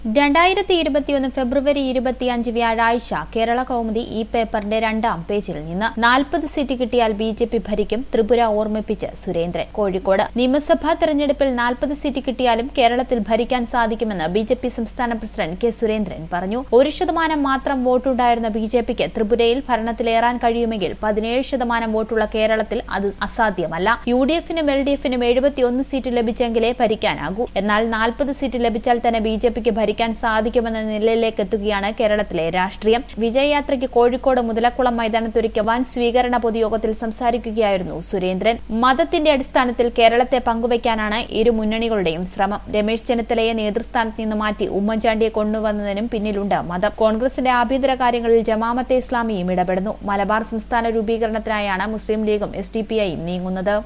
രണ്ടായിരത്തി ഇരുപത്തിയൊന്ന് ഫെബ്രുവരി ഇരുപത്തിയഞ്ച് വ്യാഴാഴ്ച കേരള കൗമുദി ഈ പേപ്പറിന്റെ രണ്ടാം പേജിൽ നിന്ന് നാൽപ്പത് സീറ്റ് കിട്ടിയാൽ ബി ജെ പി ഭരിക്കും ത്രിപുര ഓർമ്മിപ്പിച്ച് സുരേന്ദ്രൻ കോഴിക്കോട് നിയമസഭാ തെരഞ്ഞെടുപ്പിൽ നാൽപ്പത് സീറ്റ് കിട്ടിയാലും കേരളത്തിൽ ഭരിക്കാൻ സാധിക്കുമെന്ന് ബി ജെ പി സംസ്ഥാന പ്രസിഡന്റ് കെ സുരേന്ദ്രൻ പറഞ്ഞു ഒരു ശതമാനം മാത്രം വോട്ടുണ്ടായിരുന്ന ബി ജെ പിക്ക് ത്രിപുരയിൽ ഭരണത്തിലേറാൻ കഴിയുമെങ്കിൽ പതിനേഴ് ശതമാനം വോട്ടുള്ള കേരളത്തിൽ അത് അസാധ്യമല്ല യു ഡി എഫിനും എൽ ഡി എഫിനും എഴുപത്തിയൊന്ന് സീറ്റ് ലഭിച്ചെങ്കിലേ ഭരിക്കാനാകൂ എന്നാൽ നാൽപ്പത് സീറ്റ് ലഭിച്ചാൽ തന്നെ ബി ജെ പിക്ക് ഭരിക്കാൻ സാധിക്കുമെന്ന നിലയിലേക്ക് എത്തുകയാണ് കേരളത്തിലെ രാഷ്ട്രീയം വിജയയാത്രയ്ക്ക് കോഴിക്കോട് മുതലക്കുളം മൈതാനത്തൊരുക്കിയ വൻ സ്വീകരണ പൊതുയോഗത്തിൽ സംസാരിക്കുകയായിരുന്നു സുരേന്ദ്രൻ മതത്തിന്റെ അടിസ്ഥാനത്തിൽ കേരളത്തെ പങ്കുവയ്ക്കാനാണ് ഇരു മുന്നണികളുടെയും ശ്രമം രമേശ് ചെന്നിത്തലയെ നേതൃസ്ഥാനത്ത് നിന്ന് മാറ്റി ഉമ്മൻചാണ്ടിയെ കൊണ്ടുവന്നതിനും പിന്നിലുണ്ട് മതം കോൺഗ്രസിന്റെ ആഭ്യന്തര കാര്യങ്ങളിൽ ജമാമത്തെ ഇസ്ലാമിയും ഇടപെടുന്നു മലബാർ സംസ്ഥാന രൂപീകരണത്തിനായാണ് മുസ്ലിം ലീഗും എസ് ഡി പി ഐയും നീങ്ങുന്നത്